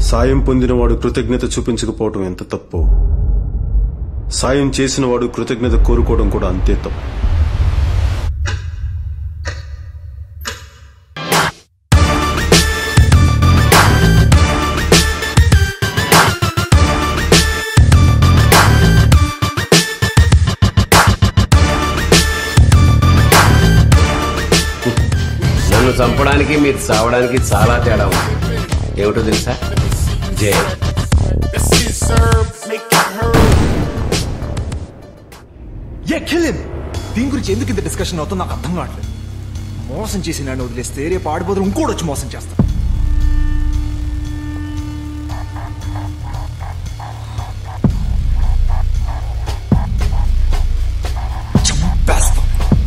సాయం పొందినవాడు కృతజ్ఞత చూపించకపోవడం ఎంత తప్పు సాయం చేసినవాడు కృతజ్ఞత కోరుకోవడం కూడా అంతే తప్పు నన్ను చంపడానికి మీరు చావడానికి చాలా తేడా ఉంది ఏమిటో తెలుసా జై ఏ కిల్ దీని గురించి ఎందుకు ఇంత డిస్కషన్ అవుతుందో నాకు అర్థం కావట్లేదు మోసం చేసి నన్ను వదిలేస్తే రేపు ఆడిపోతే ఇంకోటి వచ్చి మోసం చేస్తా చంపేస్తా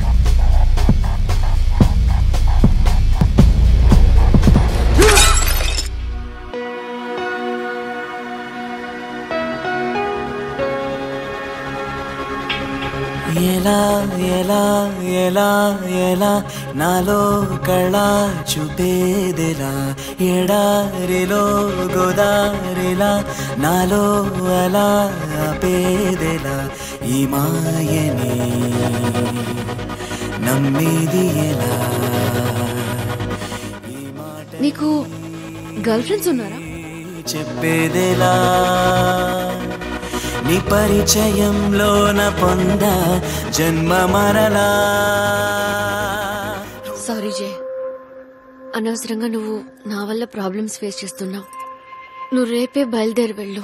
ఎలా ఎలా ఎలా ఎలా నాలో కళ చూపేదెలా ఎడారిలో గోదారిలా నాలో అలా ఆపేదెలా ఈ మాయని నమ్మేది ఎలా ఈ మాట నీకు గర్ల్ ఫ్రెండ్స్ ఉన్నారా చెప్పేదెలా నీ పరిచయంలోన పొంద జన్మ మరలా సారీ జే అనవసరంగా నువ్వు నా వల్ల ప్రాబ్లమ్స్ ఫేస్ చేస్తున్నావు నువ్వు రేపే బయలుదేరి వెళ్ళు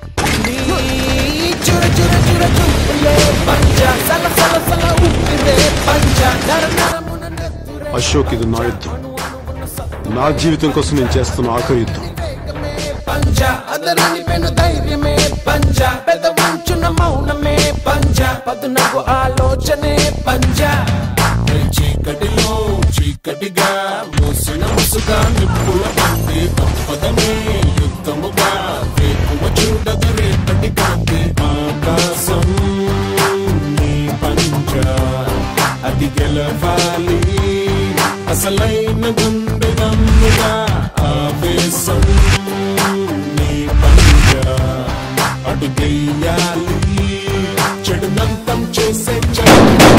అశోక్ ఇది నా యుద్ధం నా జీవితం కోసం నేను చేస్తున్న ఆఖరి యుద్ధం పంజ అదరని పెను ధైర్యమే పంజ పెద్ద ఉంచున్న మౌనమే పంజ పదునకు ఆలోచనే పంజ చీకటిలో చీకటిగా మూసిన ముసుగా నిప్పుల బంది తప్పదనే యుద్ధముగా రేపువ చూడదు రేపటి కాంతి ఆకాశం నీ పంజ అది గెలవాలి అసలైన గుండె దమ్ముగా ఆవేశం నీ పంజ అడుగెయ్యాలి చెడునంతం చేసే చెడు